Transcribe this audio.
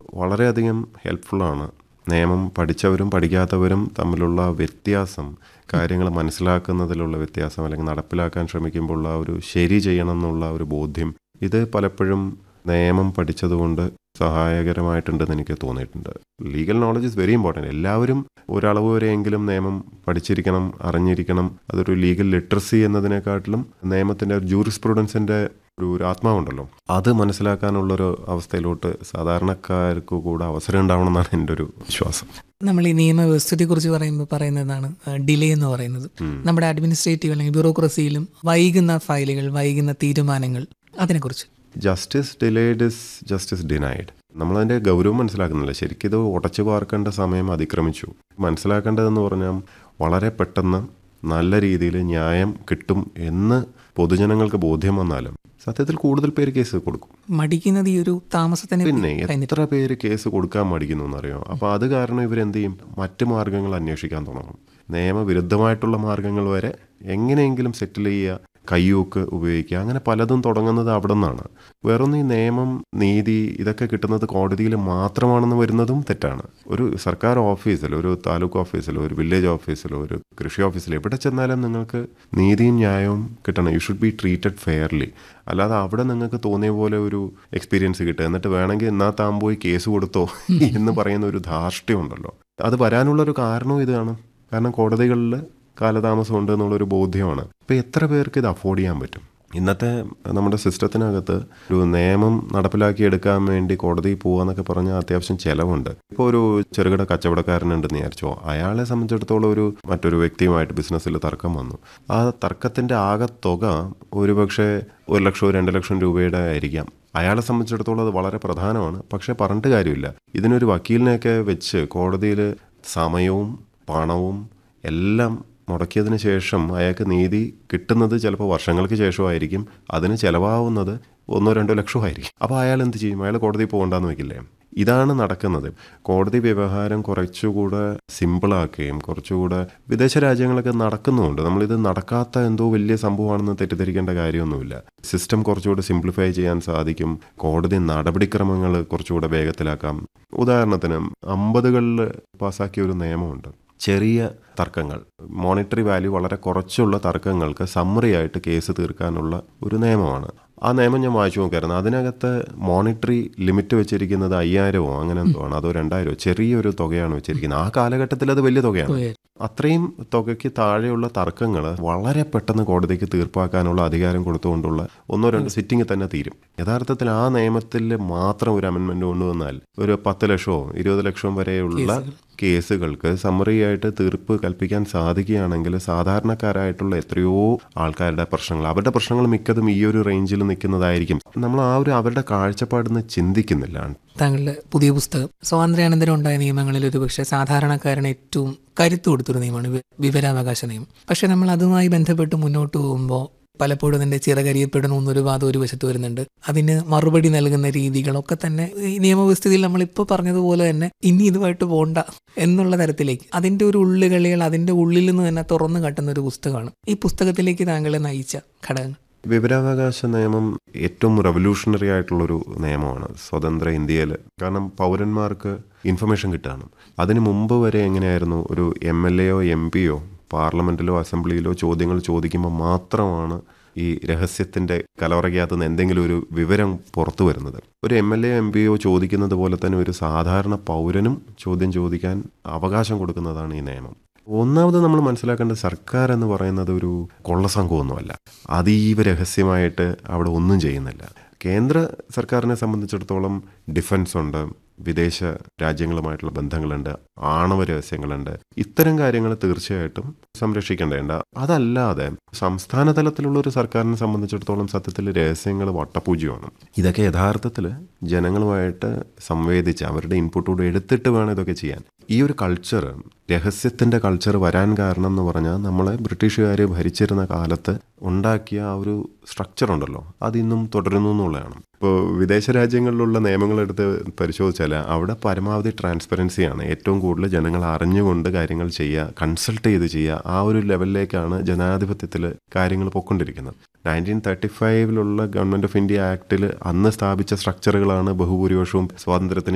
വളരെയധികം ഹെൽപ്ഫുള്ളാണ് നിയമം പഠിച്ചവരും പഠിക്കാത്തവരും തമ്മിലുള്ള വ്യത്യാസം കാര്യങ്ങൾ മനസ്സിലാക്കുന്നതിലുള്ള വ്യത്യാസം അല്ലെങ്കിൽ നടപ്പിലാക്കാൻ ശ്രമിക്കുമ്പോഴുള്ള ആ ഒരു ശരി ചെയ്യണം എന്നുള്ള ഒരു ബോധ്യം ഇത് പലപ്പോഴും നിയമം പഠിച്ചതുകൊണ്ട് സഹായകരമായിട്ടുണ്ടെന്ന് എനിക്ക് തോന്നിയിട്ടുണ്ട് legal knowledge is very important എല്ലാവരും ഒരളവ് വരെയെങ്കിലും നിയമം പഠിച്ചിരിക്കണം അറിഞ്ഞിരിക്കണം അതൊരു ലീഗൽ ലിറ്ററസി എന്നതിനെക്കാട്ടിലും നിയമത്തിൻ്റെ ഒരു ജൂറിസ്പ്രുഡൻസിൻ്റെ ഒരു ഒരു ആത്മാവുണ്ടല്ലോ അത് മനസ്സിലാക്കാനുള്ളൊരു അവസ്ഥയിലോട്ട് സാധാരണക്കാർക്ക് കൂടെ അവസരം ഉണ്ടാവണം എന്നാണ് എൻ്റെ ഒരു വിശ്വാസം നമ്മൾ ഈ നിയമവ്യവസ്ഥയെ കുറിച്ച് പറയുമ്പോൾ പറയുന്നതാണ് ഡിലേ എന്ന് പറയുന്നത് നമ്മുടെ അഡ്മിനിസ്ട്രേറ്റീവ് അല്ലെങ്കിൽ ബ്യൂറോക്രസിയിലും വൈകുന്ന ഫയലുകൾ വൈകുന്ന തീരുമാനങ്ങൾ അതിനെക്കുറിച്ച് justice delayed is justice denied നമ്മളതിൻ്റെ ഗൗരവം മനസ്സിലാക്കുന്നില്ല ശരിക്കും ഇത് ഉടച്ചു പാർക്കേണ്ട സമയം അതിക്രമിച്ചു മനസ്സിലാക്കേണ്ടതെന്ന് പറഞ്ഞാൽ വളരെ പെട്ടെന്ന് നല്ല രീതിയിൽ ന്യായം കിട്ടും എന്ന് പൊതുജനങ്ങൾക്ക് ബോധ്യം വന്നാലും സത്യത്തിൽ കൂടുതൽ പേര് കേസ് കൊടുക്കും മടിക്കുന്നത് ഈ ഒരു താമസത്തിന് പിന്നെ എത്ര പേര് കേസ് കൊടുക്കാൻ മടിക്കുന്നു എന്നറിയോ അപ്പോൾ അത് കാരണം ഇവരെന്ത് ചെയ്യും മറ്റ് മാർഗങ്ങൾ അന്വേഷിക്കാൻ തുടങ്ങും നിയമവിരുദ്ധമായിട്ടുള്ള മാർഗങ്ങൾ വരെ എങ്ങനെയെങ്കിലും സെറ്റിൽ ചെയ്യുക കയ്യൂക്ക് ഉപയോഗിക്കുക അങ്ങനെ പലതും തുടങ്ങുന്നത് അവിടെ നിന്നാണ് വേറൊന്ന് ഈ നിയമം നീതി ഇതൊക്കെ കിട്ടുന്നത് കോടതിയിൽ മാത്രമാണെന്ന് വരുന്നതും തെറ്റാണ് ഒരു സർക്കാർ ഓഫീസിൽ ഒരു താലൂക്ക് ഓഫീസിലോ ഒരു വില്ലേജ് ഓഫീസിലോ ഒരു കൃഷി ഓഫീസിലോ എവിടെ ചെന്നാലും നിങ്ങൾക്ക് നീതിയും ന്യായവും കിട്ടണം you should be treated fairly അല്ലാതെ അവിടെ നിങ്ങൾക്ക് തോന്നിയ പോലെ ഒരു എക്സ്പീരിയൻസ് കിട്ടുക എന്നിട്ട് വേണമെങ്കിൽ എന്നാ താൻ പോയി കേസ് കൊടുത്തോ എന്ന് പറയുന്ന ഒരു ധാർഷ്ട്യമുണ്ടല്ലോ അത് വരാനുള്ള ഒരു കാരണവും ഇതാണ് കാരണം കോടതികളിൽ കാലതാമസം ഉണ്ട് എന്നുള്ളൊരു ബോധ്യമാണ് അപ്പോൾ എത്ര പേർക്ക് ഇത് അഫോർഡ് ചെയ്യാൻ പറ്റും ഇന്നത്തെ നമ്മുടെ സിസ്റ്റത്തിനകത്ത് ഒരു നിയമം നടപ്പിലാക്കി എടുക്കാൻ വേണ്ടി കോടതിയിൽ പോകാന്നൊക്കെ പറഞ്ഞാൽ അത്യാവശ്യം ചിലവുണ്ട് ഇപ്പോൾ ഒരു ചെറുകിട കച്ചവടക്കാരനുണ്ടെന്ന് വിചാരിച്ചോ അയാളെ സംബന്ധിച്ചിടത്തോളം ഒരു മറ്റൊരു വ്യക്തിയുമായിട്ട് ബിസിനസ്സിൽ തർക്കം വന്നു ആ തർക്കത്തിൻ്റെ ആകെ തുക ഒരുപക്ഷെ ഒരു ലക്ഷമോ രണ്ട് ലക്ഷം രൂപയുടെ ആയിരിക്കാം അയാളെ സംബന്ധിച്ചിടത്തോളം അത് വളരെ പ്രധാനമാണ് പക്ഷേ പറഞ്ഞിട്ട് കാര്യമില്ല ഇതിനൊരു വക്കീലിനെയൊക്കെ വെച്ച് കോടതിയിൽ സമയവും പണവും എല്ലാം മുടക്കിയതിന് ശേഷം അയാൾക്ക് നീതി കിട്ടുന്നത് ചിലപ്പോൾ വർഷങ്ങൾക്ക് ശേഷമായിരിക്കും അതിന് ചിലവാവുന്നത് ഒന്നോ രണ്ടോ ലക്ഷമായിരിക്കും അപ്പോൾ അയാൾ എന്ത് ചെയ്യും അയാൾ കോടതിയിൽ പോകണ്ടെന്ന് വെക്കില്ലേ ഇതാണ് നടക്കുന്നത് കോടതി വ്യവഹാരം കുറച്ചുകൂടെ സിമ്പിളാക്കുകയും കുറച്ചുകൂടെ വിദേശ രാജ്യങ്ങളൊക്കെ നടക്കുന്നുമുണ്ട് നമ്മളിത് നടക്കാത്ത എന്തോ വലിയ സംഭവമാണെന്ന് തെറ്റിദ്ധരിക്കേണ്ട കാര്യമൊന്നുമില്ല സിസ്റ്റം കുറച്ചുകൂടെ സിംപ്ലിഫൈ ചെയ്യാൻ സാധിക്കും കോടതി നടപടിക്രമങ്ങൾ കുറച്ചുകൂടെ വേഗത്തിലാക്കാം ഉദാഹരണത്തിന് അമ്പതുകളിൽ പാസ്സാക്കിയ ഒരു നിയമമുണ്ട് ചെറിയ തർക്കങ്ങൾ മോണിറ്ററി വാല്യൂ വളരെ കുറച്ചുള്ള തർക്കങ്ങൾക്ക് സമ്മറി ആയിട്ട് കേസ് തീർക്കാനുള്ള ഒരു നിയമമാണ് ആ നിയമം ഞാൻ വായിച്ചു നോക്കിയായിരുന്നു അതിനകത്ത് മോണിറ്ററി ലിമിറ്റ് വെച്ചിരിക്കുന്നത് അയ്യായിരമോ അങ്ങനെ എന്തോ ആണ് അതോ രണ്ടായിരമോ ചെറിയൊരു തുകയാണ് വെച്ചിരിക്കുന്നത് ആ കാലഘട്ടത്തിൽ അത് വലിയ തുകയാണ് അത്രയും തുകയ്ക്ക് താഴെയുള്ള തർക്കങ്ങൾ വളരെ പെട്ടെന്ന് കോടതിക്ക് തീർപ്പാക്കാനുള്ള അധികാരം കൊടുത്തുകൊണ്ടുള്ള ഒന്നോ രണ്ടോ സിറ്റിംഗ് തന്നെ തീരും യഥാർത്ഥത്തിൽ ആ നിയമത്തിൽ മാത്രം ഒരു അമെൻമെന്റ് കൊണ്ടുവന്നാൽ ഒരു പത്ത് ലക്ഷമോ ഇരുപത് ലക്ഷവും വരെയുള്ള കേസുകൾക്ക് സമ്മറി ആയിട്ട് തീർപ്പ് കൽപ്പിക്കാൻ സാധിക്കുകയാണെങ്കിൽ സാധാരണക്കാരായിട്ടുള്ള എത്രയോ ആൾക്കാരുടെ പ്രശ്നങ്ങൾ അവരുടെ പ്രശ്നങ്ങൾ മിക്കതും ഈ ഒരു റേഞ്ചിൽ നിൽക്കുന്നതായിരിക്കും നമ്മൾ ആ ഒരു അവരുടെ കാഴ്ചപ്പാടിന്ന് ചിന്തിക്കുന്നില്ല താങ്കളുടെ പുതിയ പുസ്തകം സ്വാതന്ത്ര്യാനന്തരം ഉണ്ടായ നിയമങ്ങളിൽ ഒരുപക്ഷെ സാധാരണക്കാരന് ഏറ്റവും കരുത്ത് കൊടുത്തൊരു നിയമമാണ് വി- വിവരാവകാശ നിയമം പക്ഷെ നമ്മൾ അതുമായി ബന്ധപ്പെട്ട് മുന്നോട്ട് പോകുമ്പോൾ പലപ്പോഴും അതിന്റെ ചിറകരിയപ്പെടുന്ന ഒന്നൊരു വാദം ഒരു വശത്ത് വരുന്നുണ്ട് അതിന് മറുപടി നൽകുന്ന രീതികളൊക്കെ തന്നെ ഈ നിയമവ്യവസ്ഥയിൽ നമ്മളിപ്പോൾ പറഞ്ഞതുപോലെ തന്നെ ഇനി ഇതുമായിട്ട് പോണ്ട എന്നുള്ള തരത്തിലേക്ക് അതിന്റെ ഒരു ഉള്ളുകളികൾ അതിന്റെ ഉള്ളിൽ നിന്ന് തന്നെ തുറന്നു കാട്ടുന്ന ഒരു പുസ്തകമാണ് ഈ പുസ്തകത്തിലേക്ക് താങ്കളെ നയിച്ച ഘടകങ്ങൾ വിവരാവകാശ നിയമം ഏറ്റവും റവല്യൂഷണറി ആയിട്ടുള്ളൊരു നിയമമാണ് സ്വതന്ത്ര ഇന്ത്യയിൽ കാരണം പൗരന്മാർക്ക് ഇൻഫർമേഷൻ കിട്ടുകയാണ് അതിന് മുമ്പ് വരെ എങ്ങനെയായിരുന്നു ഒരു എം എൽ എയോ എം പിയോ പാർലമെൻറ്റിലോ അസംബ്ലിയിലോ ചോദ്യങ്ങൾ ചോദിക്കുമ്പോൾ മാത്രമാണ് ഈ രഹസ്യത്തിൻ്റെ കലവറയ്ക്കകത്ത് നിന്ന് എന്തെങ്കിലും ഒരു വിവരം പുറത്തു വരുന്നത് ഒരു എം എൽ എ എം പിയോ ചോദിക്കുന്നത് പോലെ തന്നെ ഒരു സാധാരണ പൗരനും ചോദ്യം ചോദിക്കാൻ അവകാശം കൊടുക്കുന്നതാണ് ഈ നിയമം ഒന്നാമത് നമ്മൾ മനസ്സിലാക്കേണ്ട സർക്കാർ എന്ന് പറയുന്നത് ഒരു കൊള്ളസംഘമൊന്നുമല്ല അതീവ രഹസ്യമായിട്ട് അവിടെ ഒന്നും ചെയ്യുന്നില്ല കേന്ദ്ര സർക്കാരിനെ സംബന്ധിച്ചിടത്തോളം ഡിഫൻസ് ഉണ്ട് വിദേശ രാജ്യങ്ങളുമായിട്ടുള്ള ബന്ധങ്ങളുണ്ട് ആണവ രഹസ്യങ്ങളുണ്ട് ഇത്തരം കാര്യങ്ങൾ തീർച്ചയായിട്ടും സംരക്ഷിക്കേണ്ടതുണ്ട് അതല്ലാതെ സംസ്ഥാന തലത്തിലുള്ള ഒരു സർക്കാരിനെ സംബന്ധിച്ചിടത്തോളം സത്യത്തിൽ രഹസ്യങ്ങൾ വട്ടപൂജ്യമാണ് ഇതൊക്കെ യഥാർത്ഥത്തിൽ ജനങ്ങളുമായിട്ട് സംവേദിച്ച് അവരുടെ ഇൻപുട്ടോട് എടുത്തിട്ട് വേണം ഇതൊക്കെ ചെയ്യാൻ ഈ ഒരു കൾച്ചർ രഹസ്യത്തിന്റെ കൾച്ചർ വരാൻ കാരണം എന്ന് പറഞ്ഞാൽ നമ്മളെ ബ്രിട്ടീഷുകാർ ഭരിച്ചിരുന്ന കാലത്ത് ഉണ്ടാക്കിയ ആ ഒരു സ്ട്രക്ചർ ഉണ്ടല്ലോ അതിന്നും തുടരുന്നു എന്നുള്ളതാണ് ഇപ്പോൾ വിദേശ രാജ്യങ്ങളിലുള്ള നിയമങ്ങളെടുത്ത് പരിശോധിച്ചാൽ അവിടെ പരമാവധി ട്രാൻസ്പെറൻസിയാണ് ഏറ്റവും കൂടുതൽ ജനങ്ങൾ അറിഞ്ഞുകൊണ്ട് കാര്യങ്ങൾ ചെയ്യുക കൺസൾട്ട് ചെയ്ത് ചെയ്യുക ആ ഒരു ലെവലിലേക്കാണ് ജനാധിപത്യത്തിൽ കാര്യങ്ങൾ പൊയ്ക്കൊണ്ടിരിക്കുന്നത് നയൻറ്റീൻ തേർട്ടി ഫൈവിലുള്ള ഗവൺമെൻറ് ഓഫ് ഇന്ത്യ ആക്ടിൽ അന്ന് സ്ഥാപിച്ച സ്ട്രക്ചറുകളാണ് ബഹുഭൂരിപക്ഷവും സ്വാതന്ത്ര്യത്തിന്